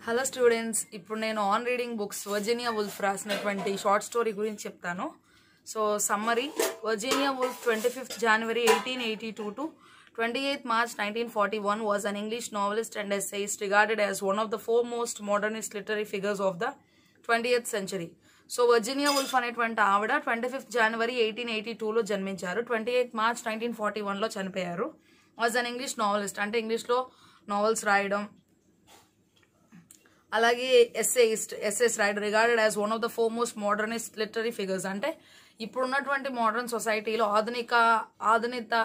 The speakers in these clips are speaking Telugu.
హలో స్టూడెంట్స్ ఇప్పుడు నేను on reading books Virginia Woolf రాసినటువంటి షార్ట్ స్టోరీ గురించి చెప్తాను so summary Virginia Woolf twenty fifth January eighteen eighty two to twenty eighth March nineteen forty one was an English novelist and essayist regarded as one of the foremost modernist literary figures of the twenty eighth century so Virginia Woolf అనేటువంటి ఆవిడ twenty fifth January eighteen eighty టూలో జన్మించారు twenty eighth March nineteen forty వన్లో చనిపోయారు వాజ్ అన్ ఇంగ్లీష్ నావలిస్ట్ అంటే ఇంగ్లీష్లో నావెల్స్ రాయడం అలాగే ఎస్ఏయిస్ట్ ఎస్ఎస్ write regarded as one of the foremost modernist literary figures అంటే ఇప్పుడున్నటువంటి మోడర్న్ సొసైటీలో ఆధునిక ఆధునిక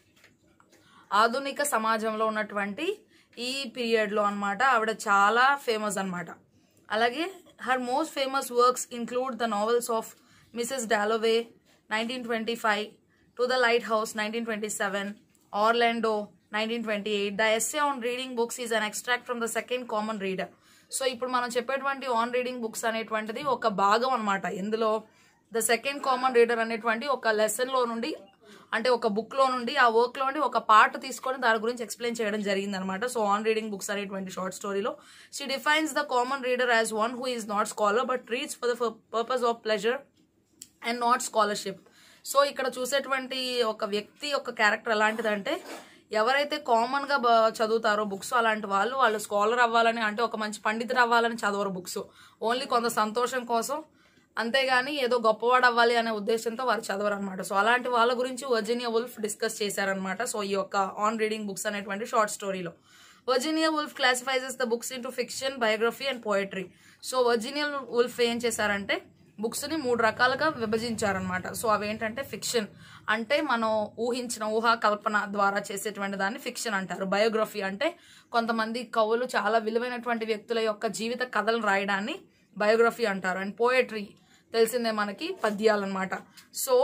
ఆధునిక సమాజంలో ఉన్నటువంటి ఈ పీరియడ్లో అన్నమాట ఆవిడ చాలా ఫేమస్ అన్నమాట అలాగే her most famous works include the novels of Mrs Dalloway nineteen twenty five to the lighthouse nineteen twenty seven Orlando nineteen twenty eight the essay on reading books is an extract from the second common reader so ఇప్పుడు మనం చెప్పేటువంటి ఆన్ రీడింగ్ బుక్స్ అనేటువంటిది ఒక భాగం అనమాట ఇందులో ద సెకండ్ కామన్ రీడర్ అనేటువంటి ఒక లెసన్లో నుండి అంటే ఒక బుక్లో నుండి ఆ వర్క్లో నుండి ఒక పార్ట్ తీసుకొని దాని గురించి ఎక్స్ప్లెయిన్ చేయడం జరిగింది అనమాట సో ఆన్ రీడింగ్ బుక్స్ అనేటువంటి షార్ట్ స్టోరీలో she defines the common reader as one who is not scholar but reads for the purpose of pleasure and not scholarship so ఇక్కడ చూసేటువంటి ఒక వ్యక్తి ఒక క్యారెక్టర్ ఎలాంటిదంటే ఎవరైతే కామన్ గా బ- చదువుతారో బుక్స్ అలాంటి వాళ్ళు వాళ్ళు స్కాలర్ అవ్వాలని అంటే ఒక మంచి పండితుడు అవ్వాలని చదవరు బుక్స్ ఓన్లీ కొంత సంతోషం కోసం అంతేగాని ఏదో గొప్పవాడు అవ్వాలి అనే ఉద్దేశంతో వారు చదవరు అనమాట సో అలాంటి వాళ్ళ గురించి వర్జీనియా వుల్ఫ్ డిస్కస్ చేశారనమాట సో ఈ యొక్క ఆన్ రీడింగ్ బుక్స్ అనేటువంటి షార్ట్ స్టోరీలో Virginia Woolf classifies the books into fiction biography and poetry so Virginia Woolf ఏం చేశారంటే బుక్స్ ని మూడు రకాలుగా విభజించారనమాట సో అవేంటంటే ఫిక్షన్ అంటే మనం ఊహించిన ఊహా కల్పన ద్వారా చేసేటువంటి దాన్ని ఫిక్షన్ అంటారు బయోగ్రఫీ అంటే కొంతమంది కవులు చాలా విలువైనటువంటి వ్యక్తుల యొక్క జీవిత కథలను రాయడాన్ని బయోగ్రఫీ అంటారు అండ్ పోయట్రీ తెలిసిందే మనకి పద్యాలు అనమాట so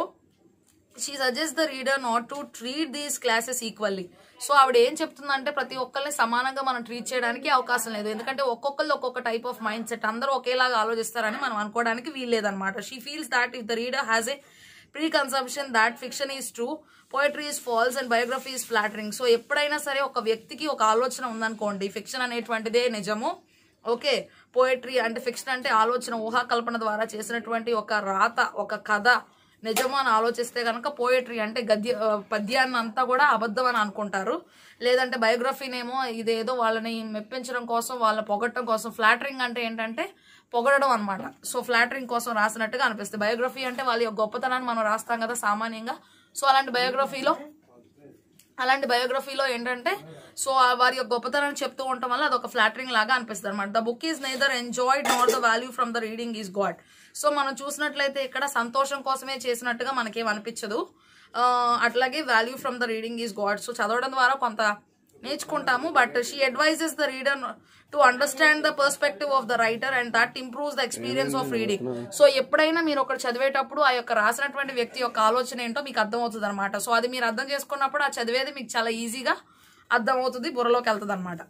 she suggest the reader not to treat these classes equally so ఆవిడ ఏం చెప్తుందంటే ప్రతి ఒక్కరిని సమానంగా మనం ట్రీట్ చేయడానికి అవకాశం లేదు ఎందుకంటే ఒక్కొక్కళ్ళు ఒక్కొక్క టైప్ ఆఫ్ మైండ్ సెట్ అందరూ ఒకేలాగా ఆలోచిస్తారని మనం అనుకోవడానికి వీల్లేదన్నమాట she feels that if the reader has a pre consumption that fiction is true poetry is false and biography is flattering so ఎప్పుడైనా సరే ఒక వ్యక్తికి ఒక ఆలోచన ఉందనుకోండి ఫిక్షన్ అనేటువంటిదే నిజము ఓకే పోయట్రీ అంటే ఫిక్షన్ అంటే ఆలోచన ఊహాకల్పన ద్వారా చేసినటువంటి ఒక రాత ఒక కథ నిజము అని ఆలోచిస్తే కనుక పోయట్రీ అంటే గద్య ఆ, పద్యాన్ని అంతా కూడా అబద్ధం అని అనుకుంటారు లేదంటే బయోగ్రఫీనేమో ఇదేదో వాళ్ళని మెప్పించడం కోసం వాళ్ళని పొగట్టడం కోసం ఫ్లాటరింగ్ అంటే ఏంటంటే పొగడడం అనమాట సో ఫ్లాటరింగ్ కోసం రాసినట్టుగా అనిపిస్తుంది బయోగ్రఫీ అంటే వాళ్ళ యొక్క గొప్పతనాన్ని మనం రాస్తాం కదా సామాన్యంగా సో అలాంటి బయోగ్రఫీలో అలాంటి బయోగ్రఫీలో ఏంటంటే సో ఆ వారి యొక్క గొప్పతనాన్ని చెప్తూ ఉండటం వల్ల అదొక ఫ్లాటరింగ్ లాగా అనిపిస్తుంది అనమాట the book is neither enjoyed not the value from the reading is good so మనం చూసినట్లయితే ఇక్కడ సంతోషం కోసమే చేసినట్టుగా మనకేం అనిపించదు ఆ, అట్లాగే value from the reading is good so చదవడం ద్వారా కొంత నేర్చుకుంటాము but she advises the reader to understand the perspective of the writer and that improves the experience of reading so ఎప్పుడైనా మీరు ఒకటి చదివేటప్పుడు ఆ యొక్క రాసినటువంటి వ్యక్తి యొక్క ఆలోచన ఏంటో మీకు అర్థమవుతుంది అనమాట సో అది మీరు అర్థం చేసుకున్నప్పుడు ఆ చదివేది మీకు చాలా ఈజీగా అర్థమవుతుంది బుర్రలోకి వెళ్తుంది అనమాట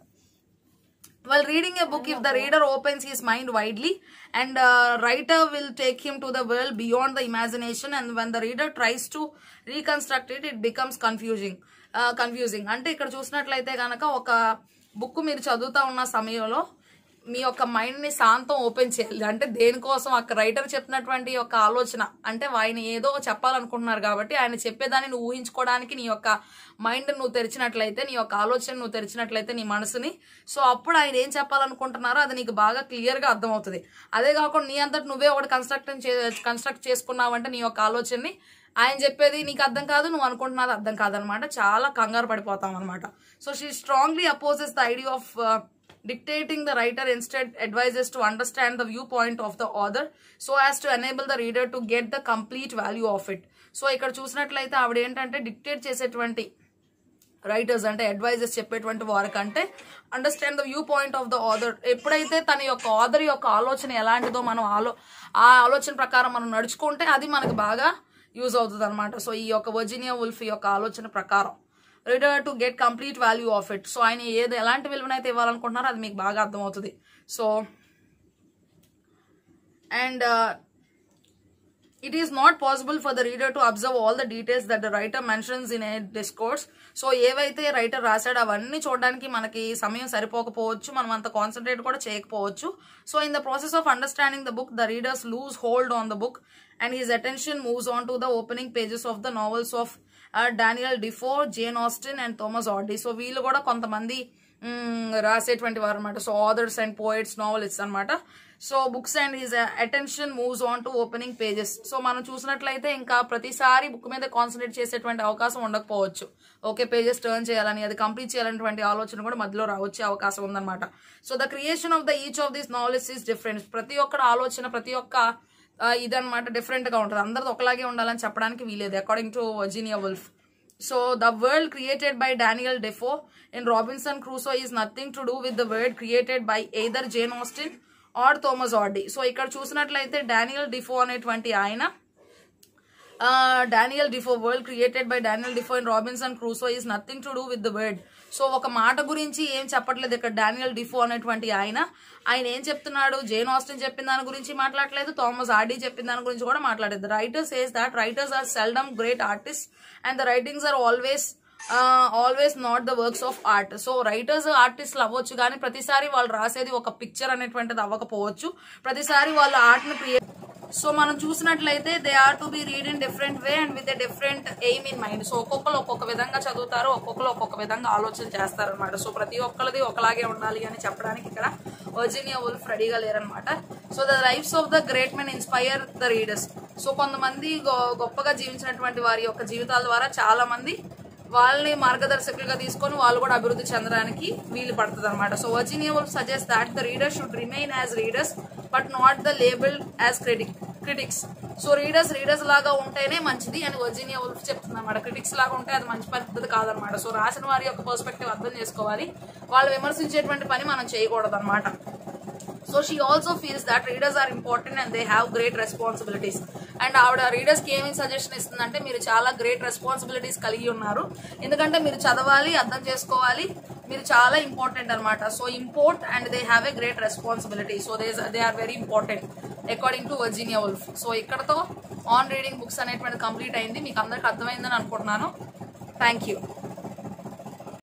while reading a book if the reader opens his mind widely and uh, writer will take him to the world beyond the imagination and when the reader tries to reconstruct it it becomes confusing uh, confusing అంటే ఇక్కడ చూసినట్లయితే కనుక ఒక బుక్ మీరు చదువుతా ఉన్న సమయంలో మీ యొక్క మైండ్ ని శాంతం ఓపెన్ చేయాలి అంటే దేనికోసం అక్కడ రైటర్ చెప్పినటువంటి యొక్క ఆలోచన అంటే ఆయన ఏదో చెప్పాలనుకుంటున్నారు కాబట్టి ఆయన చెప్పేదాన్ని నువ్వు ఊహించుకోవడానికి నీ యొక్క మైండ్ నువ్వు తెరిచినట్లయితే నీ యొక్క ఆలోచన నువ్వు తెరిచినట్లయితే నీ మనసుని సో అప్పుడు ఆయన ఏం చెప్పాలనుకుంటున్నారో అది నీకు బాగా క్లియర్ గా అర్థమవుతుంది అదే కాకుండా నీ అంతటి నువ్వే ఒకటి కన్స్ట్రక్ట్ కన్స్ట్రక్ట్ చేసుకున్నావంటే నీ యొక్క ఆలోచనని ఆయన చెప్పేది నీకు అర్థం కాదు నువ్వు అనుకుంటున్నది అర్థం కాదనమాట చాలా కంగారు పడిపోతాం అనమాట so she strongly opposes the idea of dictating the writer instead advises to understand the viewpoint of the author so as to enable the reader to get the complete value of it so ఇక్కడ చూసినట్లయితే ఆవిడ ఏంటంటే డిక్టేట్ చేసేటువంటి రైటర్స్ అంటే అడ్వైజర్స్ చెప్పేటువంటి వారికంటే understand the viewpoint of the author ఎప్పుడైతే తన యొక్క ఆథర్ యొక్క ఆలోచన ఎలాంటిదో మనం ఆలో ఆ ఆలోచన ప్రకారం మనం నడుచుకుంటే అది మనకు బాగా యూజ్ అవుతుంది అనమాట సో ఈ యొక్క వర్జీనియా ఉల్ఫ్ యొక్క ఆలోచన ప్రకారం reader to get complete value of it so ఆయన ఏది ఎలాంటి విలువనైతే ఇవ్వాలనుకుంటున్నారో అది మీకు బాగా అర్థమవుతుంది so and it is not possible for the reader to observe all the details that the writer mentions in a discourse so ఏవైతే రైటర్ రాశాడో అవన్నీ చూడడానికి మనకి సమయం సరిపోకపోవచ్చు మనం అంత కాన్సన్ట్రేట్ కూడా చేయకపోవచ్చు so in the process of understanding the book the readers lose hold on the book and his attention moves on to the opening pages of the novels of Daniel Defoe Jane Austen and Thomas Hardy so వీళ్ళు కూడా కొంతమంది మ్, రాసేటువంటి వారు అనమాట so authors and poets novelist అనమాట so books and his attention moves on to opening pages so మనం చూసినట్లయితే ఇంకా ప్రతిసారి బుక్ మీద కాన్సన్ట్రేట్ చేసేటువంటి అవకాశం ఉండకపోవచ్చు ఓకే పేజెస్ టర్న్ చేయాలని అది కంప్లీట్ చేయాలనేటువంటి ఆలోచన కూడా మధ్యలో రావచ్చే అవకాశం ఉందన్నమాట so the creation of the each of this knowledge is different ప్రతి ఒక్కటి ఆలోచన ప్రతి ఒక్క ఆ, ఇదన్నమాట డిఫరెంట్ గా ఉంటుంది అందరిది ఒకలాగే ఉండాలని చెప్పడానికి వీలేదు according to Virginia Woolf so the world created by Daniel Defoe in Robinson Crusoe is nothing to do with the world created by either Jane Austen or Thomas Hardy so ఇక్కడ చూసినట్లయితే డానియల్ డిఫో అనేటువంటి ఆయన Daniel Defoe world created by Daniel Defoe and Robinson Crusoe is nothing to do with the word so ఒక మాట గురించి ఏం చెప్పట్లేదు ఇక్కడ డానియల్ డిఫో అనేటువంటి ఆయన ఆయన ఏం చెప్తున్నాడు జేన్ ఆస్టిన్ చెప్పిన దాని గురించి మాట్లాడలేదు థామస్ ఆర్డీ చెప్పిన దాని గురించి కూడా మాట్లాడలేదు writer says that writers are seldom great artist and the writings are always always not the works of art so writers ఆర్టిస్ట్లు అవ్వచ్చు కానీ ప్రతిసారి వాళ్ళు రాసేది ఒక పిక్చర్ అనేటువంటిది అవ్వకపోవచ్చు ప్రతిసారి వాళ్ళు ఆర్ట్ని క్రియేట్ సో మనం చూసినట్లయితే they are to be read in different way and with a different aim in mind so ఒక్కొక్కరు ఒక్కొక్క విధంగా చదువుతారు ఒక్కొక్కరు ఒక్కొక్క విధంగా ఆలోచన చేస్తారు అనమాట సో ప్రతి ఒక్కరిది ఒకలాగే ఉండాలి అని చెప్పడానికి ఇక్కడ వర్జీనియా వుల్ఫ్ రెడీగా లేరనమాట so the lives of the great men inspire the readers so కొంతమంది గొ- గొప్పగా జీవించినటువంటి వారి యొక్క జీవితాల ద్వారా చాలా మంది వాళ్ళని మార్గదర్శకులుగా తీసుకొని వాళ్ళు కూడా అభివృద్ధి చెందడానికి వీలు పడుతుంది అనమాట so Virginia Woolf suggest that the reader should remain as readers but not the label as critic critics so readers readers లాగా ఉంటేనే మంచిది అని వర్జీనియా వుల్ఫ్ చెప్తుంది అనమాట క్రిటిక్స్ లాగా ఉంటే అది మంచి పద్ధతి కాదనమాట సో రాసిన వారి యొక్క పర్స్పెక్టివ్ అర్థం చేసుకోవాలి వాళ్ళు విమర్శించేటువంటి పని మనం చేయకూడదు అనమాట so she also feels that readers are important and they have great responsibilities and ఆవిడ రీడర్స్ కి ఏమేమి సజెషన్ ఇస్తుందంటే మీరు చాలా గ్రేట్ రెస్పాన్సిబిలిటీస్ కలిగి ఉన్నారు ఎందుకంటే మీరు చదవాలి అర్థం చేసుకోవాలి మీరు చాలా ఇంపార్టెంట్ అనమాట so import and they have a great responsibility so they they are very important according to Virginia Woolf so ఇక్కడతో ఆన్ రీడింగ్ బుక్స్ అనేటువంటి కంప్లీట్ అయింది మీకు అందరికి అర్థమైందని అనుకుంటున్నాను థ్యాంక్ యూ